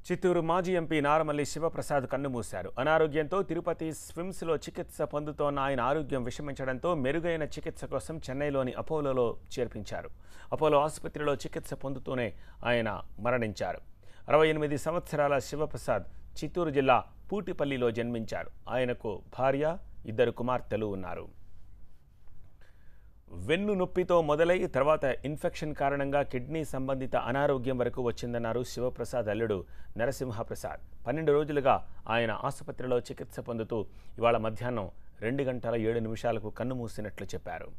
చిత్తూరు మాజీ ఎంపీ నారమల్లి శివప్రసాద్ కన్నుమూశారు అనారోగ్యంతో తిరుపతి స్విమ్స్లో చికిత్స పొందుతోన్న ఆయన ఆరోగ్యం విషమించడంతో మెరుగైన చికిత్స కోసం చెన్నైలోని అపోలోలో చేర్పించారు అపోలో ఆసుపత్రిలో చికిత్స పొందుతూనే ఆయన మరణించారు అరవై ఎనిమిది సంవత్సరాల శివప్రసాద్ చిత్తూరు జిల్లా పూటిపల్లిలో జన్మించారు ఆయనకు భార్య ఇద్దరు కుమార్తెలు ఉన్నారు వెన్ను నొప్పితో మొదలై తర్వాత ఇన్ఫెక్షన్ కారణంగా కిడ్నీ సంబంధిత అనారోగ్యం వరకు వచ్చిందన్నారు శివప్రసాద్ అల్లుడు నరసింహప్రసాద్ పన్నెండు రోజులుగా ఆయన ఆసుపత్రిలో చికిత్స పొందుతూ ఇవాళ మధ్యాహ్నం రెండు గంటల ఏడు నిమిషాలకు కన్నుమూసినట్లు చెప్పారు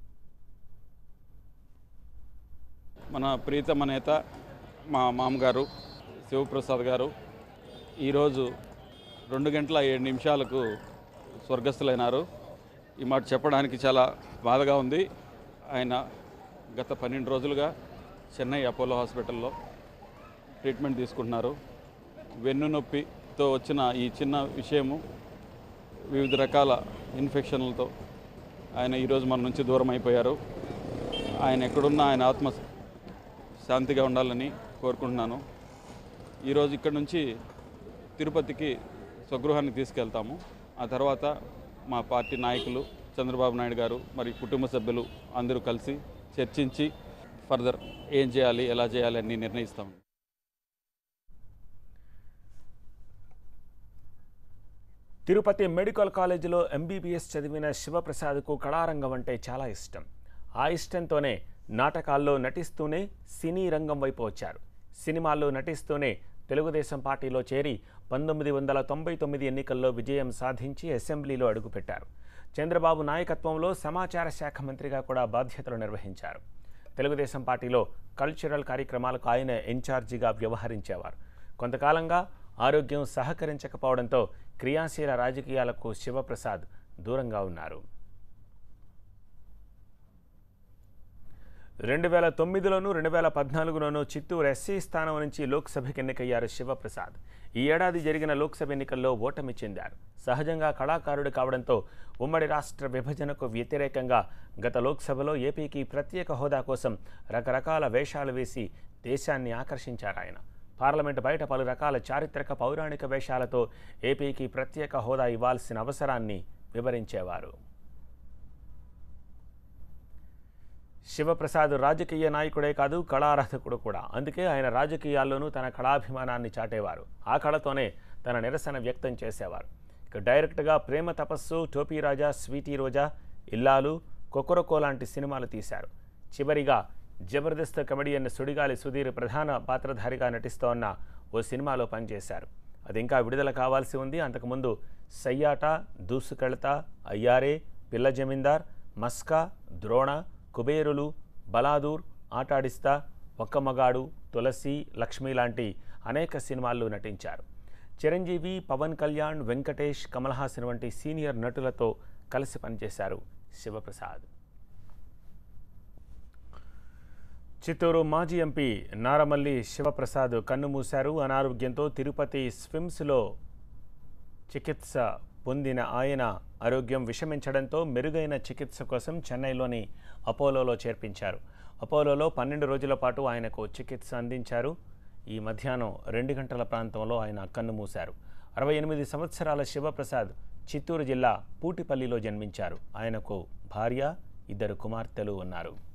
మన ప్రీతమ నేత మా మామగారు శివప్రసాద్ గారు ఈరోజు రెండు గంటల ఏడు నిమిషాలకు స్వర్గస్థులైనారు ఈ మాట చెప్పడానికి చాలా బాధగా ఉంది ఆయన గత పన్నెండు రోజులుగా చెన్నై అపోలో హాస్పిటల్లో ట్రీట్మెంట్ తీసుకుంటున్నారు వెన్ను నొప్పితో వచ్చిన ఈ చిన్న విషయము వివిధ రకాల ఇన్ఫెక్షన్లతో ఆయన ఈరోజు మన నుంచి దూరం అయిపోయారు ఆయన ఎక్కడున్నా ఆయన ఆత్మ శాంతిగా ఉండాలని కోరుకుంటున్నాను ఈరోజు ఇక్కడ నుంచి తిరుపతికి స్వగృహానికి తీసుకెళ్తాము ఆ తర్వాత మా పార్టీ నాయకులు చంద్రబాబు నాయుడు గారు మరి కుటుంబ సభ్యులు అందరూ కలిసి చర్చించి ఫర్దర్ ఏం చేయాలి ఎలా చేయాలి అని నిర్ణయిస్తాము తిరుపతి మెడికల్ కాలేజీలో ఎంబీబీఎస్ చదివిన శివప్రసాద్కు కళారంగం అంటే చాలా ఇష్టం ఆ ఇష్టంతోనే నాటకాల్లో నటిస్తూనే సినీ రంగం వైపు వచ్చారు సినిమాల్లో నటిస్తూనే తెలుగుదేశం పార్టీలో చేరి పంతొమ్మిది వందల తొంభై తొమ్మిది ఎన్నికల్లో విజయం సాధించి అసెంబ్లీలో అడుగుపెట్టారు చంద్రబాబు నాయకత్వంలో సమాచార శాఖ మంత్రిగా కూడా బాధ్యతలు నిర్వహించారు తెలుగుదేశం పార్టీలో కల్చరల్ కార్యక్రమాలకు ఆయన ఇన్ఛార్జిగా వ్యవహరించేవారు కొంతకాలంగా ఆరోగ్యం సహకరించకపోవడంతో క్రియాశీల రాజకీయాలకు శివప్రసాద్ దూరంగా ఉన్నారు రెండు వేల తొమ్మిదిలోనూ రెండు వేల పద్నాలుగులోనూ చిత్తూరు ఎస్సీ స్థానం నుంచి లోక్సభకి ఎన్నికయ్యారు శివప్రసాద్ ఈ ఏడాది జరిగిన లోక్సభ ఎన్నికల్లో ఓటమి చెందారు సహజంగా కళాకారుడు కావడంతో ఉమ్మడి రాష్ట్ర విభజనకు వ్యతిరేకంగా గత లోక్సభలో ఏపీకి ప్రత్యేక హోదా కోసం రకరకాల వేషాలు వేసి దేశాన్ని ఆకర్షించారు ఆయన పార్లమెంటు బయట పలు రకాల చారిత్రక పౌరాణిక వేషాలతో ఏపీకి ప్రత్యేక హోదా ఇవ్వాల్సిన అవసరాన్ని వివరించేవారు శివప్రసాద్ రాజకీయ నాయకుడే కాదు కళారాధకుడు కూడా అందుకే ఆయన రాజకీయాల్లోనూ తన కళాభిమానాన్ని చాటేవారు ఆ కళతోనే తన నిరసన వ్యక్తం చేసేవారు ఇక డైరెక్ట్గా ప్రేమ తపస్సు టోపీ రాజా స్వీటీ రోజా ఇల్లాలు కొకొరకో లాంటి సినిమాలు తీశారు చివరిగా జబర్దస్త్ కమెడియన్ సుడిగాలి సుధీర్ ప్రధాన పాత్రధారిగా నటిస్తోన్న ఓ సినిమాలో పనిచేశారు అది ఇంకా విడుదల కావాల్సి ఉంది అంతకుముందు సయ్యాట దూసుకెళత అయ్యారే పిల్ల జమీందార్ మస్కా ద్రోణ కుబేరులు బలాదూర్ ఆటాడిస్తా ఒక్క మగాడు తులసి లక్ష్మి లాంటి అనేక సినిమాల్లో నటించారు చిరంజీవి పవన్ కళ్యాణ్ వెంకటేష్ కమల్ హాసన్ వంటి సీనియర్ నటులతో కలిసి పనిచేశారు శివప్రసాద్ చిత్తూరు మాజీ ఎంపీ నారమల్లి శివప్రసాద్ కన్నుమూశారు అనారోగ్యంతో తిరుపతి స్విమ్స్లో చికిత్స పొందిన ఆయన ఆరోగ్యం విషమించడంతో మెరుగైన చికిత్స కోసం చెన్నైలోని అపోలోలో చేర్పించారు అపోలోలో పన్నెండు రోజుల పాటు ఆయనకు చికిత్స అందించారు ఈ మధ్యాహ్నం రెండు గంటల ప్రాంతంలో ఆయన కన్నుమూశారు అరవై ఎనిమిది సంవత్సరాల శివప్రసాద్ చిత్తూరు జిల్లా పూటిపల్లిలో జన్మించారు ఆయనకు భార్య ఇద్దరు కుమార్తెలు ఉన్నారు